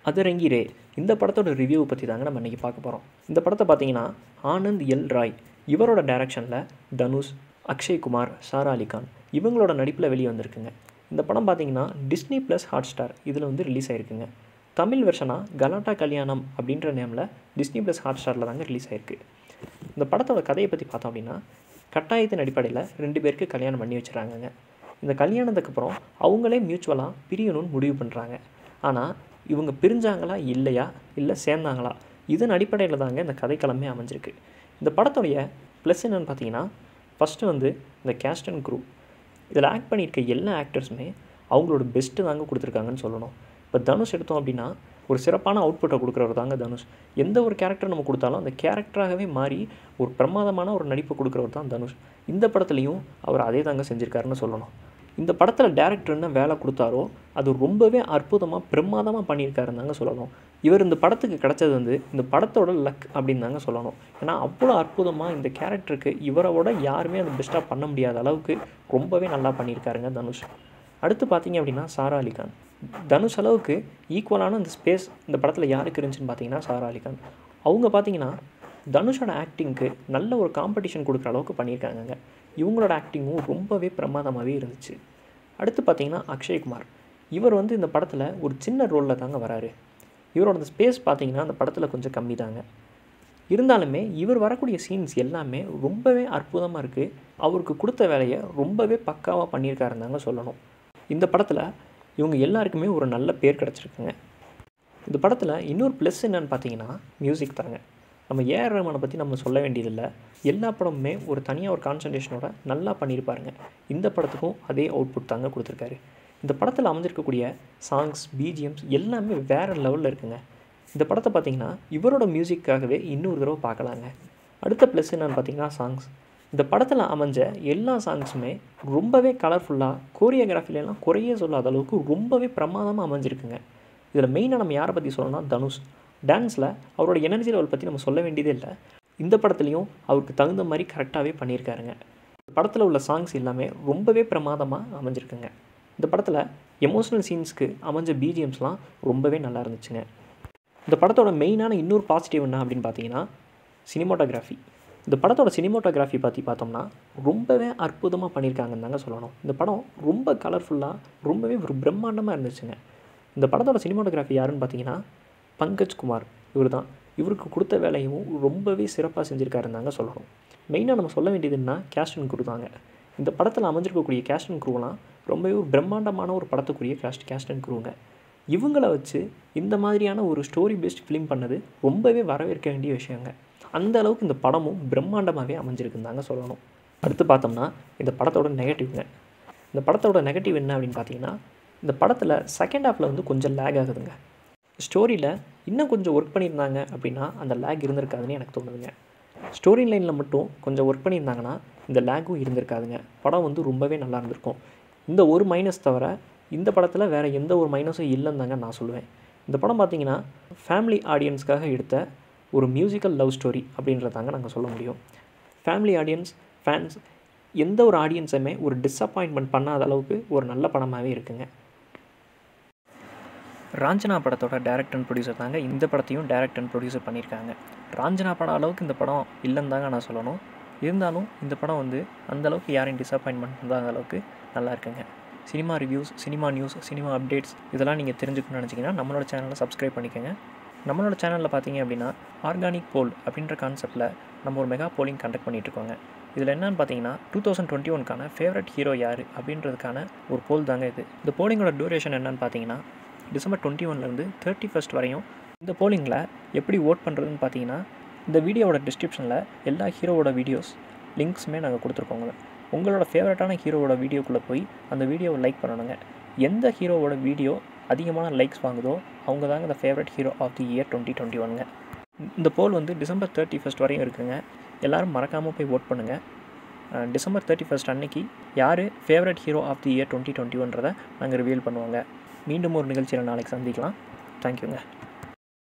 அதரங்கி ரே இந்த படத்தோட ரிவ்யூவை பற்றி தாங்க நம்ம இன்றைக்கி பார்க்க போகிறோம் இந்த படத்தை பார்த்தீங்கன்னா ஆனந்த் எல் ராய் இவரோட டைரக்ஷனில் தனுஷ் அக்ஷய் குமார் சாரா அலிகான் இவங்களோட நடிப்பில் வெளியே வந்திருக்குங்க இந்த படம் பார்த்தீங்கன்னா டிஸ்னி ப்ளஸ் ஹாட் ஸ்டார் இதில் வந்து ரிலீஸ் ஆயிருக்குங்க தமிழ் வெர்ஷனாக கலாட்டா கல்யாணம் அப்படின்ற நேமில் டிஸ்னி ப்ளஸ் ஹாட் ஸ்டாரில் தாங்க ரிலீஸ் ஆயிருக்கு இந்த படத்தோட கதையை பற்றி பார்த்தோம் அப்படின்னா கட்டாயத்தின் அடிப்படையில் ரெண்டு பேருக்கு கல்யாணம் பண்ணி வச்சுறாங்கங்க இந்த கல்யாணத்துக்கு அப்புறம் அவங்களே மியூச்சுவலாக பிரியணும்னு முடிவு பண்ணுறாங்க ஆனால் இவங்க பிரிஞ்சாங்களா இல்லையா இல்லை சேர்ந்தாங்களா இதன் அடிப்படையில் தாங்க இந்த கதைக்களமே அமைஞ்சிருக்கு இந்த படத்துடைய ப்ளஸ் என்னென்னு பார்த்தீங்கன்னா ஃபஸ்ட்டு வந்து இந்த கேஸ்ட் அண்ட் குரூப் இதில் ஆக்ட் பண்ணியிருக்க எல்லா ஆக்டர்ஸுமே அவங்களோட பெஸ்ட்டு தாங்க கொடுத்துருக்காங்கன்னு சொல்லணும் இப்போ தனுஷ் எடுத்தோம் அப்படின்னா ஒரு சிறப்பான அவுட்புட்டை கொடுக்குறவர் தாங்க தனுஷ் எந்த ஒரு கேரக்டர் நம்ம கொடுத்தாலும் அந்த கேரக்டராகவே மாறி ஒரு பிரமாதமான ஒரு நடிப்பை கொடுக்குறவர் தான் தனுஷ் இந்த படத்துலையும் அவர் அதே தாங்க செஞ்சுருக்காருன்னு சொல்லணும் இந்த படத்தில் டேரக்டர் என்ன வேலை கொடுத்தாரோ அது ரொம்பவே அற்புதமாக பிரமாதமாக பண்ணியிருக்காருன்னு தாங்க சொல்லணும் இவர் இந்த படத்துக்கு கிடச்சது வந்து இந்த படத்தோட லக் அப்படின்னு தாங்க சொல்லணும் ஏன்னா அவ்வளோ அற்புதமாக இந்த கேரக்டருக்கு இவரோட யாருமே அது பெஸ்ட்டாக பண்ண முடியாத அளவுக்கு ரொம்பவே நல்லா பண்ணியிருக்காருங்க தனுஷ் அடுத்து பார்த்தீங்க அப்படின்னா சாரா அலிகான் தனுஷ் அளவுக்கு ஈக்குவலான இந்த ஸ்பேஸ் இந்த படத்தில் யாருக்கு இருந்துச்சுன்னு பார்த்தீங்கன்னா சாரா அலிகான் அவங்க பார்த்தீங்கன்னா தனுஷோட ஆக்டிங்க்கு நல்ல ஒரு காம்படிஷன் கொடுக்குற அளவுக்கு பண்ணியிருக்காங்கங்க இவங்களோட ஆக்டிங்கும் ரொம்பவே பிரமாதமாகவே இருந்துச்சு அடுத்து பார்த்தீங்கன்னா அக்ஷய்குமார் இவர் வந்து இந்த படத்தில் ஒரு சின்ன ரோலில் தாங்க வராரு இவரோட ஸ்பேஸ் பார்த்தீங்கன்னா அந்த படத்தில் கொஞ்சம் கம்மி தாங்க இருந்தாலுமே இவர் வரக்கூடிய சீன்ஸ் எல்லாமே ரொம்பவே அற்புதமாக இருக்குது அவருக்கு கொடுத்த வேலையை ரொம்பவே பக்காவாக பண்ணியிருக்காருன்னு தாங்க சொல்லணும் இந்த படத்தில் இவங்க எல்லாருக்குமே ஒரு நல்ல பேர் கிடச்சிருக்குங்க இந்த படத்தில் இன்னொரு ப்ளஸ் என்னன்னு பார்த்தீங்கன்னா மியூசிக் தாங்க நம்ம ஏஆர் ரஹ்மானை பற்றி நம்ம சொல்ல வேண்டியதில்லை எல்லா படமுமே ஒரு தனியாக ஒரு கான்சன்ட்ரேஷனோட நல்லா பண்ணியிருப்பாருங்க இந்த படத்துக்கும் அதே அவுட்புட் தாங்க கொடுத்துருக்காரு இந்த படத்தில் அமைஞ்சிருக்கக்கூடிய சாங்ஸ் பிஜிஎம்ஸ் எல்லாமே வேறு லெவலில் இருக்குங்க இந்த படத்தை பார்த்தீங்கன்னா இவரோட மியூசிக்காகவே இன்னொரு தடவை பார்க்கலாங்க அடுத்த ப்ளஸ் என்னன்னு பார்த்தீங்கன்னா சாங்ஸ் இந்த படத்தில் அமைஞ்ச எல்லா சாங்ஸுமே ரொம்பவே கலர்ஃபுல்லாக கோரியோகிராஃபிலெலாம் குறைய சொல்லாத அளவுக்கு ரொம்பவே பிரமாதமாக அமைஞ்சிருக்குங்க இதில் மெயினாக நம்ம யாரை பற்றி சொல்லணும்னா தனுஷ் டான்ஸில் அவரோட எனர்ஜி லெவல் பற்றி நம்ம சொல்ல வேண்டியதே இல்லை இந்த படத்துலையும் அவருக்கு தகுந்த மாதிரி கரெக்டாகவே பண்ணியிருக்காருங்க படத்தில் உள்ள சாங்ஸ் எல்லாமே ரொம்பவே பிரமாதமாக அமைஞ்சிருக்குங்க இந்த படத்தில் எமோஷ்னல் சீன்ஸ்க்கு அமைஞ்ச பிஜிஎம்ஸ்லாம் ரொம்பவே நல்லா இருந்துச்சுங்க இந்த படத்தோட மெயினான இன்னொரு பாசிட்டிவ் என்ன அப்படின்னு பார்த்தீங்கன்னா சினிமோட்டோகிராஃபி இந்த படத்தோட சினிமோட்டோகிராஃபி பற்றி பார்த்தோம்னா ரொம்பவே அற்புதமாக பண்ணியிருக்காங்கன்னு தாங்க சொல்லணும் இந்த படம் ரொம்ப கலர்ஃபுல்லாக ரொம்பவே ஒரு பிரம்மாண்டமாக இருந்துச்சுங்க இந்த படத்தோட சினிமோட்டோகிராஃபி யாருன்னு பார்த்தீங்கன்னா பங்கஜ் குமார் இவர் தான் இவருக்கு கொடுத்த வேலையும் ரொம்பவே சிறப்பாக செஞ்சுருக்காருன்னு தாங்க சொல்லணும் மெயினாக நம்ம சொல்ல வேண்டியதுன்னா கேஸ்ட் அண்ட் குரூ தாங்க இந்த படத்தில் அமைஞ்சிருக்கக்கூடிய கேஸ்ட் அண்ட் குரூலாம் ரொம்பவே ஒரு பிரம்மாண்டமான ஒரு படத்துக்குரிய கேஸ்ட் கேஸ்ட் அண்ட் குரூங்க இவங்கள வச்சு இந்த மாதிரியான ஒரு ஸ்டோரி பேஸ்ட் ஃபிலிம் பண்ணது ரொம்பவே வரவேற்க வேண்டிய விஷயங்க அந்த அளவுக்கு இந்த படமும் பிரம்மாண்டமாகவே அமைஞ்சிருக்குன்னு தாங்க சொல்லணும் அடுத்து பார்த்தோம்னா இந்த படத்தோட நெகட்டிவ்ங்க இந்த படத்தோட நெகட்டிவ் என்ன அப்படின்னு பார்த்தீங்கன்னா இந்த படத்தில் செகண்ட் ஹாஃபில் வந்து கொஞ்சம் லேக் ஆகுதுங்க ஸ்டோரியில் இன்னும் கொஞ்சம் ஒர்க் பண்ணியிருந்தாங்க அப்படின்னா அந்த லேக் இருந்திருக்காதுன்னு எனக்கு தோணுதுங்க ஸ்டோரி லைனில் மட்டும் கொஞ்சம் ஒர்க் பண்ணியிருந்தாங்கன்னா இந்த லேக்கும் இருந்திருக்காதுங்க படம் வந்து ரொம்பவே நல்லா இருந்திருக்கும் இந்த ஒரு மைனஸ் தவிர இந்த படத்தில் வேறு எந்த ஒரு மைனஸும் இல்லைன்னு தாங்க நான் சொல்லுவேன் இந்த படம் பார்த்தீங்கன்னா ஃபேமிலி ஆடியன்ஸ்க்காக எடுத்த ஒரு மியூசிக்கல் லவ் ஸ்டோரி அப்படின்றதாங்க நாங்கள் சொல்ல முடியும் ஃபேமிலி ஆடியன்ஸ் ஃபேன்ஸ் எந்த ஒரு ஆடியன்ஸுமே ஒரு டிஸப்பாயின்மெண்ட் பண்ணாத அளவுக்கு ஒரு நல்ல படமாகவே இருக்குங்க ராஞ்சனா படத்தோட டேரக்ட் அண்ட் ப்ரொடியூசர் தாங்க இந்த படத்தையும் டேரக்ட் அண்ட் ப்ரொடியூசர் பண்ணியிருக்காங்க ராஞ்சனா படம் அளவுக்கு இந்த படம் இல்லைன்னு தாங்க நான் சொல்லணும் இருந்தாலும் இந்த படம் வந்து அந்த அளவுக்கு யாரையும் டிசப்பாயின்மெண்ட் பண்ணாத அளவுக்கு நல்லா இருக்குங்க cinema reviews cinema news cinema updates இதெல்லாம் நீங்கள் தெரிஞ்சுக்கணும்னு நினச்சிங்கன்னா நம்மளோட சேனலை சப்ஸ்கிரைப் பண்ணிக்கோங்க நம்மளோட சேனலில் பார்த்தீங்க அப்படின்னா ஆர்கானிக் போல் அப்படின்ற கான்செப்ட்டில் நம்ம ஒரு மெகா போலிங் கண்டக்ட் பண்ணிகிட்ருக்கோங்க இதில் என்னன்னு பார்த்தீங்கன்னா டூ தௌசண்ட் டுவெண்ட்டி ஒன்க்கான ஃபேவரட் ஹீரோ யார் அப்படின்றதுக்கான ஒரு போல் தாங்க இது இந்த போலிங்கோட டூரேஷன் என்னன்னு பார்த்தீங்கன்னா டிசம்பர் டுவெண்ட்டி ஒன்லேருந்து தேர்ட்டி ஃபஸ்ட் வரையும் இந்த போலிங்கில் எப்படி ஓட் பண்ணுறதுன்னு பார்த்தீங்கன்னா இந்த வீடியோவோட டிஸ்கிரிப்ஷனில் எல்லா ஹீரோவோட வீடியோஸ் லிங்க்ஸுமே நாங்கள் கொடுத்துருக்கோங்க உங்களோட ஃபேவரட்டான ஹீரோவோட வீடியோக்குள்ளே போய் அந்த வீடியோவை லைக் பண்ணணுங்க எந்த ஹீரோவோட வீடியோ அதிகமான லைக்ஸ் வாங்குதோ அவங்க தாங்க இந்த favourite hero of the year twenty twenty ஒன்ங்க இந்த போல் வந்து டிசம்பர் தேர்ட்டி ஃபஸ்ட் வரையும் இருக்குங்க எல்லோரும் மறக்காமல் போய் ஓட் பண்ணுங்கள் டிசம்பர் தேர்ட்டி ஃபஸ்ட் அன்னைக்கு யார் favourite hero of the year twenty twenty ஒன்றதை நாங்கள் ரிவீல் பண்ணுவாங்க மீண்டும் ஒரு நிகழ்ச்சியில் நாளைக்கு சந்திக்கலாம் தேங்க்யூங்க